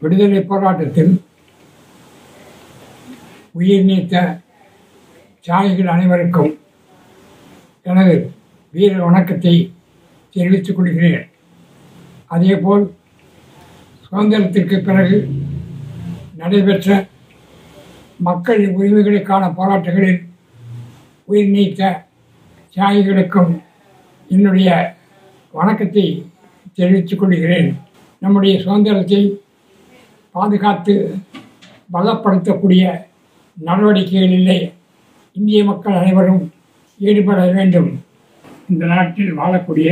விடுதலை போராட்டத்தில் உயிர் நீத்த தியாகிகள் அனைவருக்கும் எனது வீர வணக்கத்தை தெரிவித்துக் கொள்கிறேன் அதேபோல் சுதந்திரத்திற்கு பிறகு நடைபெற்ற மக்கள் உரிமைகளுக்கான போராட்டங்களில் உயிர் நீத்த தியாகிகளுக்கும் என்னுடைய வணக்கத்தை தெரிவித்துக் கொள்கிறேன் நம்முடைய சுதந்திரத்தை பாதுகாத்து பலப்படுத்தக்கூடிய நடவடிக்கைகளிலே இந்திய மக்கள் அனைவரும் ஈடுபட வேண்டும் இந்த நாட்டில் வாழக்கூடிய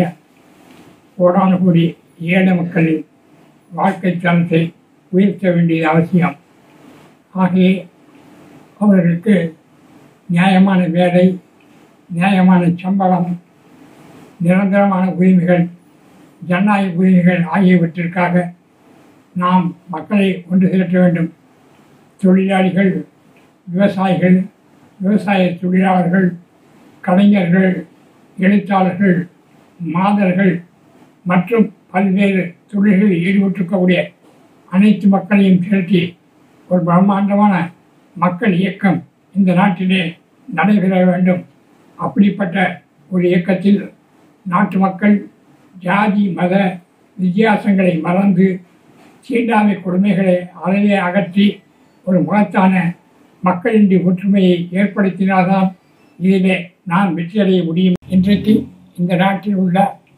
கோடானு கோடி ஏழை மக்களின் வாழ்க்கை தரத்தை உயர்த்த வேண்டியது அவசியம் ஆகவே அவர்களுக்கு நியாயமான வேலை நியாயமான சம்பளம் நிரந்தரமான உரிமைகள் ஜனநாயக உரிமைகள் ஆகியவற்றிற்காக நாம் மக்களை ஒன்று திரட்ட வேண்டும் தொழிலாளிகள் விவசாயிகள் விவசாய தொழிலாளர்கள் கலைஞர்கள் எழுத்தாளர்கள் மாதர்கள் மற்றும் பல்வேறு தொழில்களில் ஈடுபட்டிருக்கக்கூடிய அனைத்து மக்களையும் திரட்டி ஒரு பிரம்மாண்டமான மக்கள் இயக்கம் இந்த நாட்டிலே நடைபெற வேண்டும் அப்படிப்பட்ட ஒரு இயக்கத்தில் நாட்டு மக்கள் ஜாதி மத வித்தியாசங்களை மறந்து தீண்டாமை கொடுமைகளை அறவே அகற்றி ஒரு மகத்தான மக்களின் ஒற்றுமையை ஏற்படுத்தினால்தான் இதிலே நாம் வெற்றியடைய முடியும் இன்றைக்கு இந்த நாட்டில் உள்ள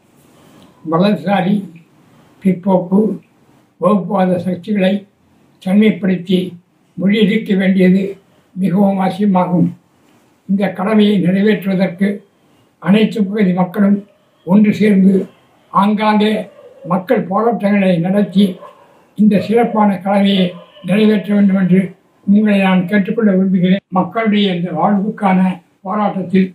வலதுசாரி பிற்போக்கு வகுப்புவாத சக்திகளை தனிமைப்படுத்தி முறியடிக்க வேண்டியது மிகவும் அவசியமாகும் இந்த கடமையை நிறைவேற்றுவதற்கு அனைத்து பகுதி மக்களும் ஒன்று சேர்ந்து ஆங்காங்கே மக்கள் போராட்டங்களை நடத்தி இந்த சிறப்பான கடமையை நிறைவேற்ற வேண்டும் என்று உங்களை நான் கேட்டுக்கொள்ள விரும்புகிறேன் மக்களுடைய இந்த வாழ்வுக்கான போராட்டத்தில்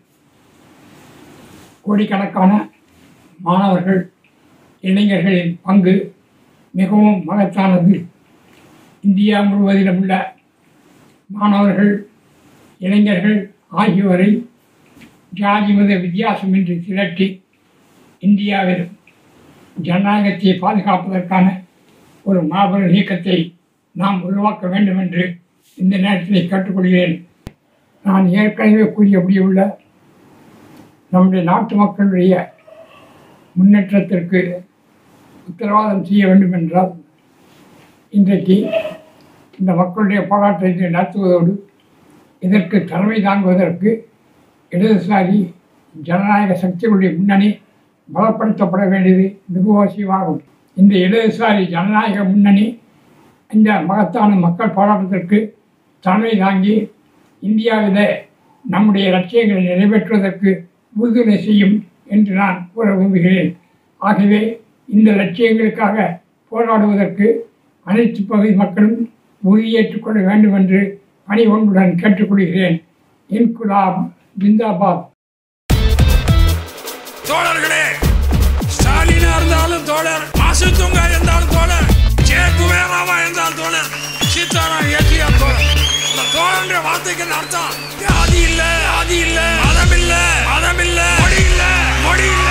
கோடிக்கணக்கான மாணவர்கள் இளைஞர்களின் பங்கு மிகவும் மகத்தானது இந்தியா முழுவதிலும் உள்ள மாணவர்கள் இளைஞர்கள் ஆகியோரை ஜாதி மத வித்தியாசமின்றி திரட்டி இந்தியாவில் ஜனநாயகத்தை பாதுகாப்பதற்கான ஒரு மாபெரும் இயக்கத்தை நாம் உருவாக்க வேண்டும் என்று இந்த நேரத்தில் கேட்டுக்கொள்கிறேன் நான் ஏற்கனவே கூறியபடி உள்ள நம்முடைய நாட்டு மக்களுடைய முன்னேற்றத்திற்கு உத்தரவாதம் செய்ய வேண்டும் என்றால் இன்றைக்கு இந்த மக்களுடைய போராட்டத்தை நடத்துவதோடு இதற்கு தலைமை தாங்குவதற்கு இடதுசாரி ஜனநாயக சக்திகளுடைய முன்னணி பலப்படுத்தப்பட வேண்டியது மிக அவசியமாகும் இந்த இடதுசாரி ஜனநாயக முன்னணி இந்த மகத்தான மக்கள் போராட்டத்திற்கு தலைமை தாங்கி இந்தியாவிலே நம்முடைய லட்சியங்களை நிறைவேற்றுவதற்கு உறுதுணை செய்யும் என்று நான் கூற விரும்புகிறேன் ஆகவே இந்த லட்சியங்களுக்காக போராடுவதற்கு அனைத்து பகுதி மக்களும் உறுதியேற்றுக் கொள்ள வேண்டும் என்று பணி ஒன்றுடன் கேட்டுக்கொள்கிறேன் இன்குலாப் ஜிந்தாபாத் தோழர்களே ஸ்டாலினா இருந்தாலும் தோழர் மாசுத்துங்கா இருந்தாலும் தோழர் ஜே குபேராவா இருந்தாலும் தோழர் சீதாராம் ஏற்றியார் தோழர் இந்த தோழன்ற வார்த்தைக்கு அர்த்தம் ஜாதி இல்ல ஜாதி இல்ல மதம் இல்ல மதம் இல்ல மொழி இல்ல மொழி இல்ல